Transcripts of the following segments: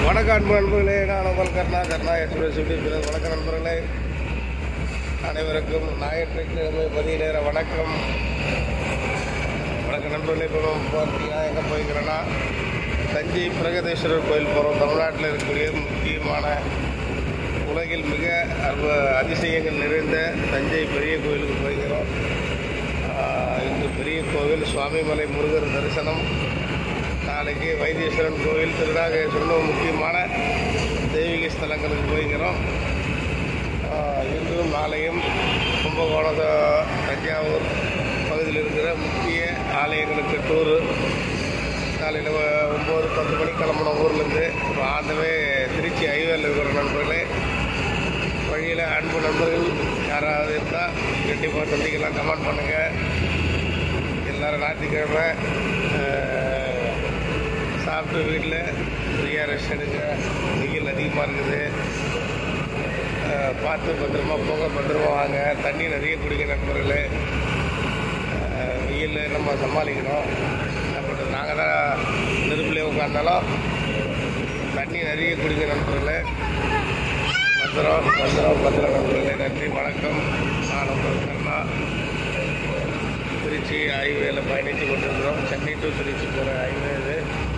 வணக்கம் அன்பு நண்பர்களே நான் உங்கள் கர்ணா கர்ணா எக்ஸ்பிரஸ் யூடியூப் வணக்கம் நண்பர்களே அனைவருக்கும் ஞாயிற்றுக்கிழமை மதிய நேர வணக்கம் வணக்கம் நண்பர்களே இப்போ நம்ம பார்த்தீங்கன்னா எங்கே போய்க்கிறோன்னா தஞ்சை பிரகதீஸ்வரர் கோயில் போகிறோம் தமிழ்நாட்டில் இருக்கக்கூடிய முக்கியமான உலகில் மிக அற்ப அதிசயங்கள் நிறைந்த தஞ்சை பெரிய கோயிலுக்கு போய்க்கிறோம் ஆஹ் இங்கு பெரிய கோவில் சுவாமிமலை முருகர் தரிசனம் நாளைக்கு வைத்தீஸ்வரன் கோவில் திருநாகேஸ்வரன் முக்கியமான தெய்வீக ஸ்தலங்களுக்கு போய்க்கிறோம் ஆஹ் இன்றும் நாளையும் கும்பகோணம் த- தஞ்சாவூர் பகுதியில் இருக்கிற முக்கிய ஆலயங்களுக்கு டூரு காலையில் ஒம்பது பத்து மணிக்கு கிளம்புன ஊர்லேருந்து இப்போ ஆந்தவே திருச்சி ஹைவேல இருக்கிற நண்பர்களே வழியில் அன்பு நண்பர்கள் யாராவது இருந்தால் கண்டிப்பாக சந்திக்கலாம் கமெண்ட் பண்ணுங்கள் எல்லாரும் ஞாயிற்றுக்கிழமை அஹ், சாப்பிட்டு வீட்டில் ஃப்ரீயாக ரெஸ்ட் எடுங்க வெயில் அதிகமாக இருக்குது அஹ், பார்த்து பத்திரமா போங்க பத்திரமா வாங்க தண்ணி நிறைய குடிங்க நண்பர்களே அஹ், வெயில் நம்ம சமாளிக்கணும் என்ன பண்ணுறது நாங்கள் தான் நெருப்புலேயே உட்காந்தாலும் தண்ணி நிறைய குடிங்க நண்பர்களே பத்திரம் பத்திரம் பத்திரம் நண்பர்களே நன்றி வணக்கம் நான் உங்கள் கர்ணா திருச்சி ஹைவேல பயணித்து கொண்டிருக்கிறோம் சென்னை டு திருச்சி போகிற ஹைவே இது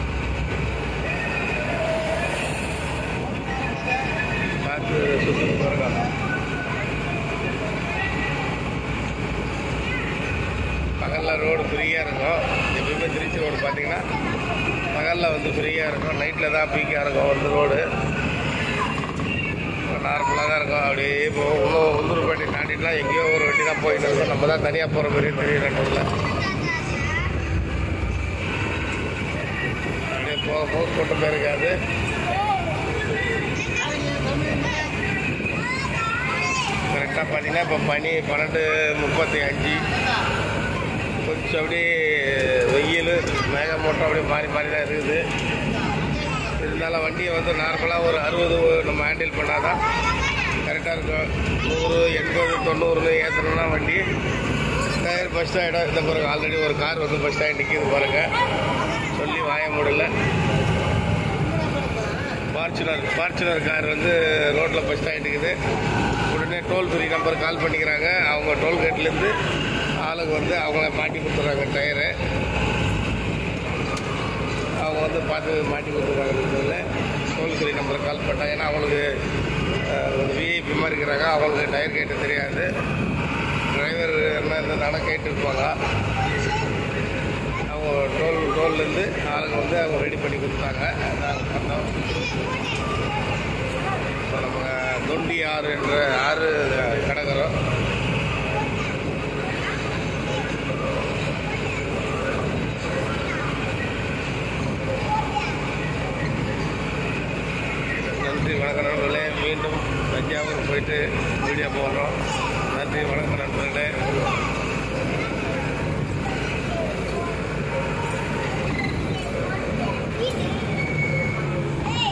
பார்த்து சுற்றி போகிறோம் பகலில் ரோடு ஃப்ரீயாக இருக்கும் எப்பயுமே திருச்சி ரோடு பார்த்தீங்கன்னா பகலில் வந்து ஃப்ரீயாக இருக்கும் நைட்டில் தான் பீக்காக இருக்கும் வந்து ரோடு நார்மலாக தான் இருக்கும் அப்படியே இப்போ இன்னும் உந்தூர்பேட்டை தாண்டிட்டுலாம் எங்கேயோ ஒரு வண்டி தான் போயிட்டு இருக்கோம் நம்ம தான் தனியாக போகிற மாதிரி தெரியும் நடுவில் அப்படியே போக போக கூட்டமே இருக்காது கரெக்டாக பார்த்தீங்கன்னா இப்போ பனி பன்னெண்டு முப்பத்தி அஞ்சு கொஞ்சம் அப்படியே வெயில் மேகமூட்டம் அப்படியே மாறி மாறி தான் இருக்குது இருந்தாலும் வண்டியை வந்து நார்மலாக ஒரு அறுபது நம்ம ஹேண்டில் பண்ணால் தான் கரெக்டாக இருக்கும் நூறு எண்பது தொண்ணூறுன்னு ஏற்றணும்னா வண்டி டயர் பஸ் ஆகிடும் இந்த பாருங்க ஆல்ரெடி ஒரு கார் வந்து பஸ் ஸ்டாண்ட் நிற்கிது பாருங்க சொல்லி வாய முடியல ஃபார்ச்சுனர் ஃபார்ச்சுனர் கார் வந்து ரோட்டில் பஸ் ஸ்டாண்ட் இருக்குது உடனே டோல் ஃப்ரீ நம்பர் கால் பண்ணிக்கிறாங்க அவங்க டோல்கேட்லேருந்து ஆளுங்க வந்து அவங்கள மாட்டி கொடுத்துட்றாங்க டயரு அவங்க வந்து பார்த்து மாட்டி கொடுத்துருக்காங்க டோல் ஃப்ரீ நம்பர் கால் பண்ணாங்க ஏன்னா அவங்களுக்கு அஹ், ஒரு விஐபி மாதிரி இருக்கிறாங்க அவங்களுக்கு டயர் கேட்டு தெரியாது டிரைவர் என்ன இருந்தாலும் கேட்டுருப்பாங்க அவங்க டோல் டோல்லேருந்து ஆளுங்க வந்து அவங்க ரெடி பண்ணி கொடுத்தாங்க நாங்கள் பண்ணோம் இப்போ நம்ம தொண்டி ஆறு என்ற ஆறு கடற்கரம் நன்றி வணக்கம் நண்பர்களே மீண்டும் தஞ்சாவூர் போயிட்டு வீடியோ போடுறோம் நன்றி வணக்கம் நண்பர்களே